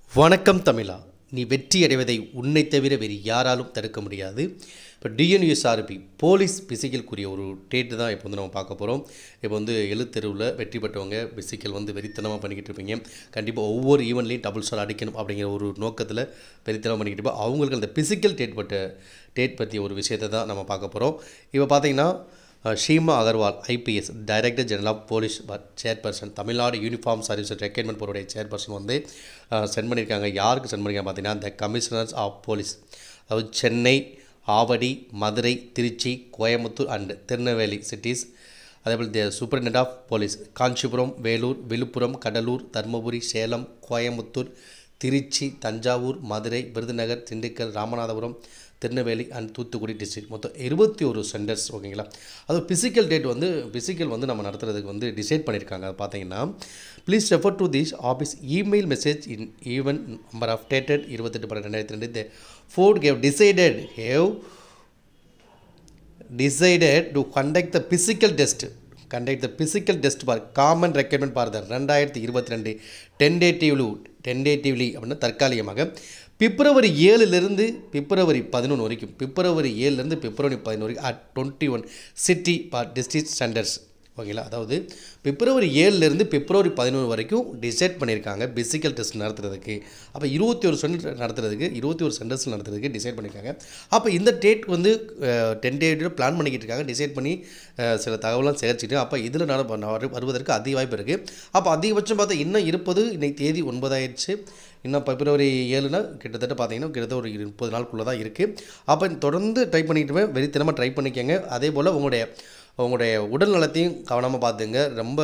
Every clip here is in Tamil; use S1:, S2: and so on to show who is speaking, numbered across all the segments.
S1: வணக்கம் தமிழா நீ வெற்றி அடைவதை உன்னை தவிர வேறு யாராலும் தடுக்க முடியாது இப்போ டிஎன்யூஎஸ்ஆர்பி போலீஸ் பிசிக்கல் கூறிய ஒரு டேட்டு தான் இப்போ வந்து நம்ம பார்க்க போகிறோம் இப்போ வந்து எழுத்தெருவில் வெற்றி பெற்றவங்க பிசிக்கல் வந்து வெறித்தனமாக பண்ணிக்கிட்டு இருப்பீங்க கண்டிப்பாக ஒவ்வொரு ஈவெண்ட்லேயும் டபுள் ஸ்டார் அடிக்கணும் அப்படிங்கிற ஒரு நோக்கத்தில் வெறித்தனமாக பண்ணிக்கிட்டு இருப்போம் அவங்களுக்கு அந்த பிசிக்கல் டேட் பட்ட டேட் பற்றிய ஒரு விஷயத்தை தான் நம்ம பார்க்க போகிறோம் இப்போ பார்த்தீங்கன்னா அஹ், Seema Agarwal IPS director general of police chairperson Tamil Nadu uniform service recruitment போர்டுடைய சேர்பர்சன் வந்து சென்ட் பண்ணியிருக்காங்க யாருக்கு சென்ட் பண்ணியிருக்காங்க பார்த்தீங்கன்னா த கமிஷனர்ஸ் ஆஃப் போலீஸ் அதாவது சென்னை ஆவடி மதுரை திருச்சி கோயம்புத்தூர் அண்ட் திருநெல்வேலி சிட்டிஸ் அதேபோல் the superintendent of police Kanchipuram Vellore Villupuram Cuddalore Dharmapuri Salem Coimbatore Tiruchi Thanjavur Madurai Virudhunagar Dindigul Ramanathapuram Tirunelveli and Thoothukudi district மொத்தம் இருபத்தி ஒரு சென்டர்ஸ் ஓகேங்களா அது பிசிக்கல் டேட் வந்து பிசிக்கல் வந்து நம்ம நடத்துறதுக்கு வந்து டிசைட் பண்ணியிருக்காங்க அது பார்த்தீங்கன்னா please refer to this office email message in even number of dated இருபத்தெட்டு பன்னெண்டு ரெண்டாயிரத்தி ரெண்டு board have decided have decided to conduct the physical test conduct the physical test for common requirement for the ரெண்டாயிரத்தி இருபத்தி ரெண்டு டென்டேட்டிவ்லி டென்டேட்டிவ்லி அப்படின்னா தற்காலிகமாக பிப்ரவரி ஏழுலேருந்து பிப்ரவரி பதினொன்று வரைக்கும் பிப்ரவரி ஏழுலேருந்து பிப்ரவரி பதினொன்று வரைக்கும் at twenty one city for district standards ஓகேங்களா அதாவது பிப்ரவரி ஏழுலேருந்து பிப்ரவரி பதினொன்று வரைக்கும் டிசைட் பண்ணியிருக்காங்க பிசிக்கல் டெஸ்ட் நடத்துறதுக்கு அப்போ இருபத்தி ஒரு சென்டர் நடத்துறதுக்கு இருபத்தி ஒரு சென்டர்ஸ் நடத்துறதுக்கு டிசைட் பண்ணியிருக்காங்க அப்போ இந்த டேட் வந்து டென் டேட்டில் பிளான் பண்ணிக்கிட்டு இருக்காங்க டிசைட் பண்ணி அஹ், சில தகவலாம் சேகரிச்சுட்டு அப்போ இதில் நட வரு- வருவதற்கு அதிக வாய்ப்பு இருக்குது அப்போ அதிகபட்சம் பார்த்தா இன்னும் இருப்பது இன்னைக்கு தேதி ஒன்பதாயிடுச்சு இன்னும் பிப்ரவரி ஏழுனா கிட்டத்தட்ட பார்த்தீங்கன்னா கிட்டத்தட்ட ஒரு முப்பது நாளுக்குள்ளே தான் இருக்குது அப்போ தொடர்ந்து ட்ரை பண்ணிக்கிட்டு வெறித்தனமாக ட்ரை பண்ணிக்கங்க அதே போல் உங்களுடைய உங்களுடைய உடல் நலத்தையும் கவனமாக பார்த்துங்க ரொம்ப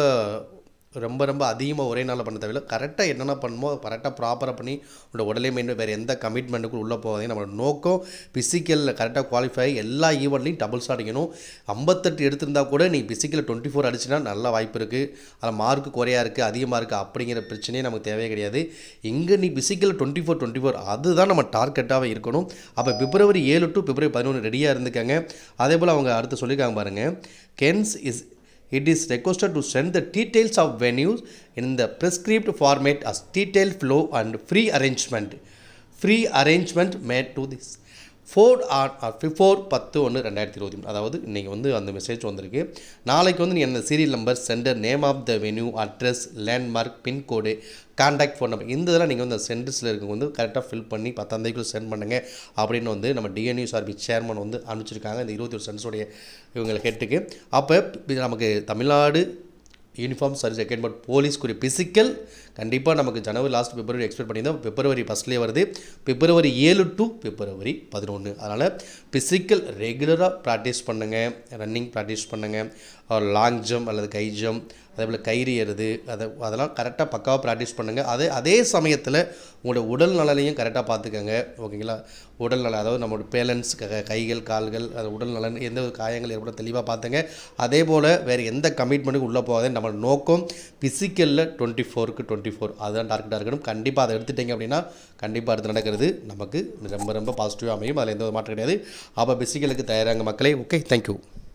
S1: ரொம்ப ரொம்ப அதிகமாக ஒரே நாளில் பண்ண தேவையில்ல கரெக்டாக என்னென்ன பண்ணுமோ கரெக்டாக ப்ராப்பராக பண்ணி உங்களோட உடலை மெயின் வேறு எந்த கமிட்மெண்ட்டுக்கும் உள்ளே போகாதீங்க நம்மளோட நோக்கம் ஃபிசிக்கலில் கரெக்டாக குவாலிஃபை எல்லா ஈவெண்ட்லையும் டபுள்ஸ் அடிக்கணும் ஐம்பத்தெட்டு எடுத்திருந்தா கூட நீ ஃபிசிக்கலில் டுவெண்ட்டி ஃபோர் அடிச்சுனா நல்ல வாய்ப்பு இருக்குது அதில் மார்க்கு குறையா இருக்குது அதிகமாக இருக்குது அப்படிங்கிற பிரச்சனையே நமக்கு தேவையே கிடையாது எங்கே நீ physical twenty four twenty four அதுதான் நம்ம டார்கெட்டாகவே இருக்கணும் அப்போ பிப்ரவரி ஏழு டு பிப்ரவரி பதினொன்று ரெடியாக இருந்துக்கங்க அதே போல் அவங்க அடுத்து சொல்லியிருக்காங்க பாருங்கள் கென்ஸ் is it is requested to send the details of venues in the prescribed format as detailed flow and free arrangement free arrangement made to this four R four பத்து ஒன்று ரெண்டாயிரத்தி இருபத்தி மூணு அதாவது இன்றைக்கி வந்து அந்த மெசேஜ் வந்திருக்கு நாளைக்கு வந்து நீ அந்த serial number centre name of the venue address landmark pincode contact phone number இந்த இதெல்லாம் நீங்கள் வந்து அந்த சென்டர்ஸில் இருக்க வந்து கரெக்டாக ஃபில் பண்ணி பத்தாம் தேதிக்குள்ள சென்ட் பண்ணுங்க அப்படின்னு வந்து நம்ம டிஎன்யூ சார்பி சேர்மன் வந்து அனுப்பிச்சிருக்காங்க இந்த இருபத்தி ஒரு சென்டர்ஸோடைய இவங்களை ஹெட்டுக்கு அப்போ நமக்கு தமிழ்நாடு யூனிஃபார்ம் சர்வீஸ் ரெக்யர்மெண்ட் போலீஸ்க்குரிய பிசிக்கல் கண்டிப்பாக நமக்கு ஜனவரி லாஸ்ட் பிப்ரவரி எக்ஸ்பெக்ட் பண்ணியிருந்தோம் பிப்ரவரி ஃபஸ்ட்லேயே வருது பிப்ரவரி ஏழு டு பிப்ரவரி பதினொன்று அதனால் பிசிக்கல் ரெகுலராக ப்ராக்டிஸ் பண்ணுங்கள் ரன்னிங் ப்ராக்டிஸ் பண்ணுங்கள் லாங் ஜம்ப் அல்லது கை ஜம்ப் அதே போல் கயிறு ஏறுது அதை அதெல்லாம் கரெக்டாக பக்காவாக ப்ராக்டிஸ் பண்ணுங்கள் அதே அதே சமயத்தில் உங்களோட உடல் நலனையும் கரெக்டாக பார்த்துக்கங்க ஓகேங்களா உடல் நலம் அதாவது நம்மளோட பேலன்ஸ் கைகள் கால்கள் அது உடல் நலன் எந்த ஒரு காயங்கள் ஏற்பட தெளிவாக பார்த்துங்க அதே போல் வேறு எந்த கமிட்மெண்ட்டுக்கும் உள்ளே போகாத நம்ம நோக்கம் ஃபிசிக்கலில் டுவெண்ட்டி ஃபோருக்கு டுவெண்ட்டி ஃபோர் அதுதான் டார்கெட்டாக இருக்கணும் கண்டிப்பாக அதை எடுத்துட்டீங்க அப்படின்னா கண்டிப்பாக அடுத்து நடக்கிறது நமக்கு ரொம்ப ரொம்ப பாசிட்டிவாக அமையும் அதில் எந்த ஒரு மாற்றம் கிடையாது அப்போ பிசிக்கலுக்கு தயாராங்க மக்களே ஓகே தேங்க்யூ